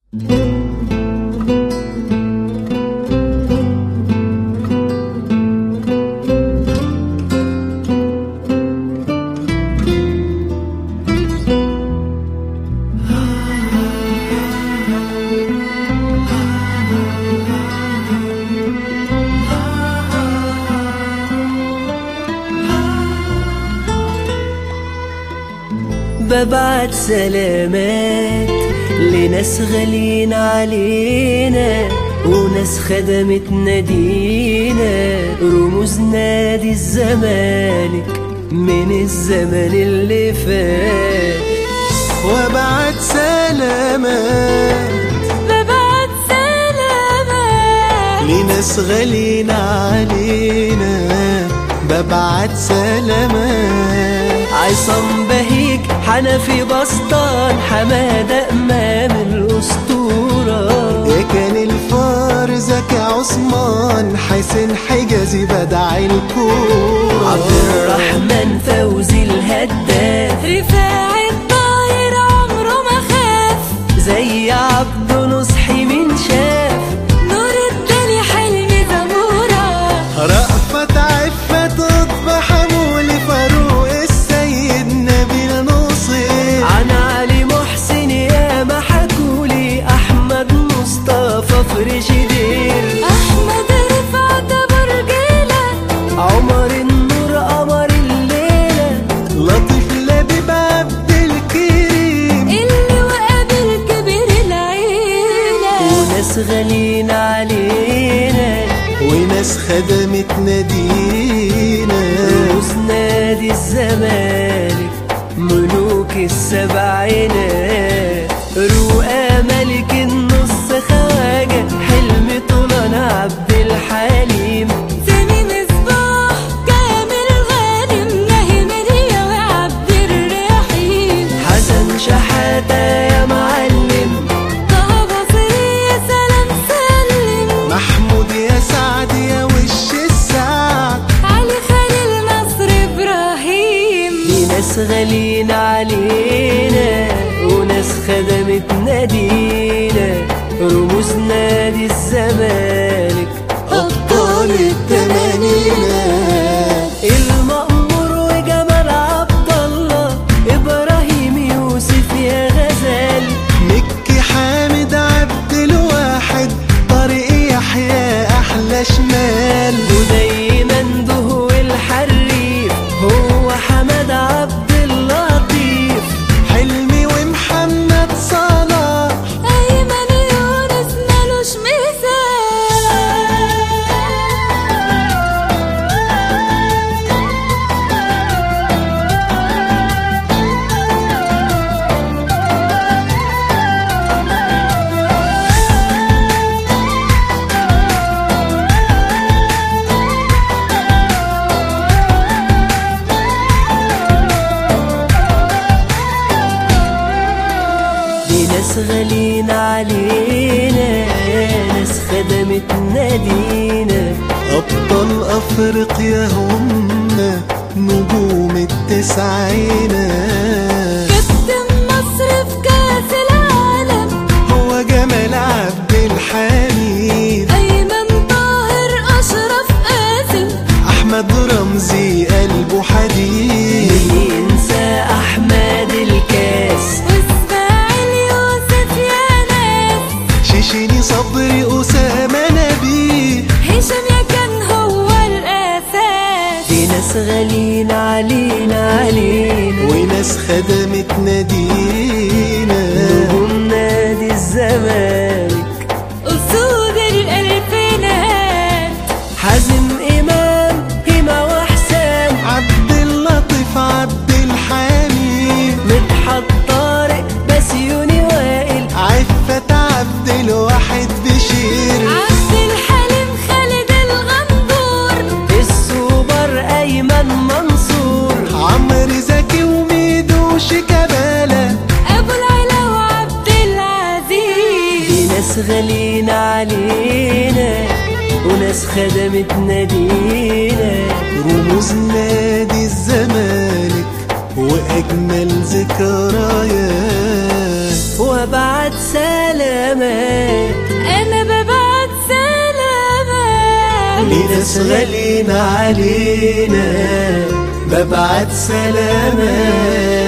ببعت سلامات لناس غاليين علينا وناس خدمت نادينا رموز نادي الزمالك من الزمن اللي فات وابعت سلامات ببعت سلامات لناس غاليين علينا ببعت سلامات عصام بهيج حنفي بسطان حمادة إمام الأسطورة يا كان الفار زكي عثمان حسين حجازي بدع الكورة عبد الرحمن فوزي الهداف رفاعي الطاهر عمره ما خاف زي عبد نصحي من شاف نور الدنيا حلمي زمورة رأفت عفت قطب حمولي فاروق السيد نبيل نصير عن علي محسن يا ما حكولي أحمد مصطفى فرشدير أحمد رفعت أبو رجيلة عمر النور قمر الليلة لطيف لبيب عبد الكريم اللي وقابل كبير العيلة وناس غاليين علينا وناس خدمت نادينا رؤوس نادي الزمالك ملوك السبعينات رؤى ملك النص خواجة حلم طولان عبد الحليم سامي مصباح كامل غانم ناهي مريا وعبد الرحيم حسن شحاتة يا معلم طه بصري يا سلام سلم محمود يا سعد يا وش السعد علي خليل نصر إبراهيم دي ناس غاليين علينا وناس خدمت نادينا رموز نادي الزمالك أبطال التمانينات المأمور وجمال عبد الله إبراهيم يوسف يا غزال مكي حامد عبد الواحد طريق يحيى أحلى شمال ودايما دهو الحريف هو حمد عبد اللطيف حلمي ومحمد صلاح أيمن يونس ملوش مثال دي ناس غاليين علينا ناس خدمت نادينا أبطال أفريقيا هم نجوم التسعينات كابتن مصر في كاس العالم هو جمال عبد الحميد أيمن طاهر أشرف قاسم أحمد رمزي قلبه حديد ينسى أحمد الكاس وإسماعيل يوسف يا ناس شيشيني صبري أسامة نبيه هشام يا كان هو الأساس دي ناس غاليين علينا علينا وناس خدمت نادينا نجوم نادي الزمالك أسود الألفينات حازم إمام هما وحسام عبد اللطيف عبد الحميد مدحت طارق بسيوني وائل عفت عبد الواحد بشير عبد الحليم خالد الغندور السوبر أيمن منصور عمرو زكي وميدو شيكابالا أبو العلا وعبد العزيز دي ناس غاليين علينا وناس خدمت نادينا رموز نادي الزمالك وأجمل ذكريات وابعت سلامات انا ببعت سلامات لناس غاليين علينا ببعت سلامات